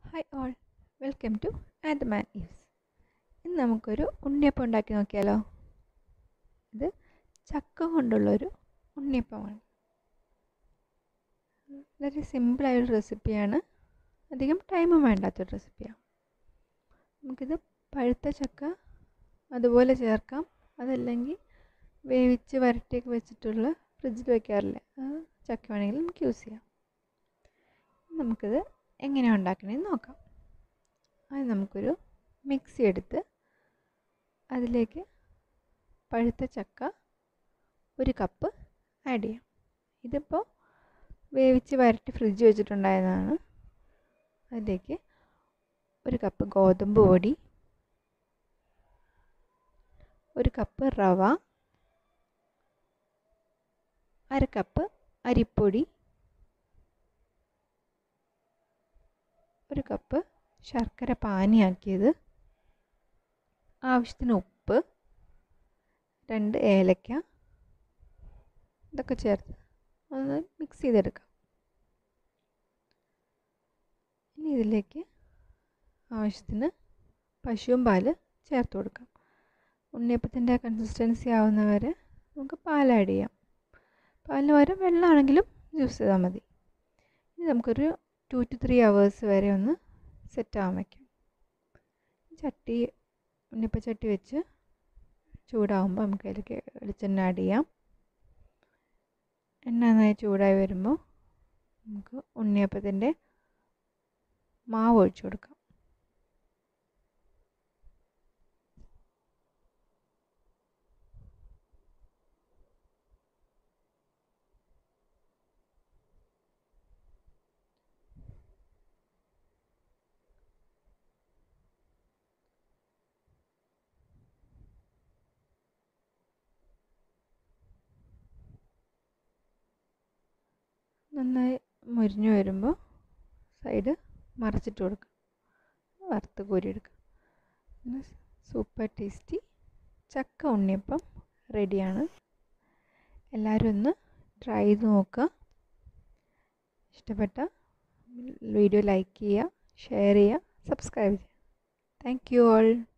hi all welcome to ആറ്റ് മാൻ ഈവ്സ് ഇന്ന് നമുക്കൊരു ഉണ്ണിയപ്പം ഉണ്ടാക്കി നോക്കിയാലോ ഇത് ചക്ക കൊണ്ടുള്ളൊരു ഉണ്ണിയപ്പമാണ് വളരെ സിമ്പിളായൊരു റെസിപ്പിയാണ് അധികം ടൈമും വേണ്ടാത്തൊരു റെസിപ്പിയാണ് നമുക്കിത് പഴുത്ത ചക്ക അതുപോലെ ചേർക്കാം അതല്ലെങ്കിൽ വേവിച്ച് വരട്ടിയൊക്കെ വെച്ചിട്ടുള്ള ഫ്രിഡ്ജിൽ വയ്ക്കാറില്ല ആ ചക്ക വേണമെങ്കിൽ നമുക്ക് യൂസ് ചെയ്യാം നമുക്കിത് എങ്ങനെയാണ് ഉണ്ടാക്കണമെന്ന് നോക്കാം അത് നമുക്കൊരു മിക്സി എടുത്ത് അതിലേക്ക് പഴുത്ത ചക്ക ഒരു കപ്പ് ആഡ് ചെയ്യാം ഇതിപ്പോൾ വേവിച്ച് വരട്ടി ഫ്രിഡ്ജ് വെച്ചിട്ടുണ്ടായതാണ് അതിലേക്ക് ഒരു കപ്പ് ഗോതമ്പ് പൊടി ഒരു കപ്പ് റവ അര കപ്പ് അരിപ്പൊടി ഒരു കപ്പ് ശർക്കര പാനിയാക്കിയത് ആവശ്യത്തിന് ഉപ്പ് രണ്ട് ഏലക്ക ഇതൊക്കെ ചേർത്ത് ഒന്ന് മിക്സ് ചെയ്തെടുക്കാം ഇനി ഇതിലേക്ക് ആവശ്യത്തിന് പശുവും പാല് ചേർത്ത് കൊടുക്കാം ഉണ്ണിയപ്പത്തിൻ്റെ കൺസിസ്റ്റൻസി ആവുന്നവരെ നമുക്ക് പാൽ ആഡ് ചെയ്യാം പാലിന് പകരം വെള്ളമാണെങ്കിലും യൂസ് ചെയ്താൽ മതി ഇനി നമുക്കൊരു ടു ടു ത്രീ അവേഴ്സ് വരെ ഒന്ന് സെറ്റ് ആവാൻ വയ്ക്കാം ചട്ടി ഉണ്ണിയപ്പ ചട്ടി വെച്ച് ചൂടാകുമ്പോൾ നമുക്ക് അതിലേക്ക് വെളിച്ചെണ്ണ ആഡ് ചെയ്യാം എണ്ണ നന്നായി ചൂടായി വരുമ്പോൾ നമുക്ക് ഉണ്ണിയപ്പത്തിൻ്റെ മാവ് ഒഴിച്ചു കൊടുക്കാം നന്നായി മുരിഞ്ഞു വരുമ്പോൾ സൈഡ് മറിച്ചിട്ട് കൊടുക്കുക വറുത്ത് കോരിയെടുക്കുക അങ്ങനെ സൂപ്പർ ടേസ്റ്റി ചക്ക ഉണ്ണിയപ്പം റെഡിയാണ് എല്ലാവരും ഒന്ന് ട്രൈ ചെയ്ത് നോക്കുക ഇഷ്ടപ്പെട്ട വീഡിയോ ലൈക്ക് ചെയ്യുക ഷെയർ ചെയ്യുക സബ്സ്ക്രൈബ് ചെയ്യുക താങ്ക് യു ഓൾ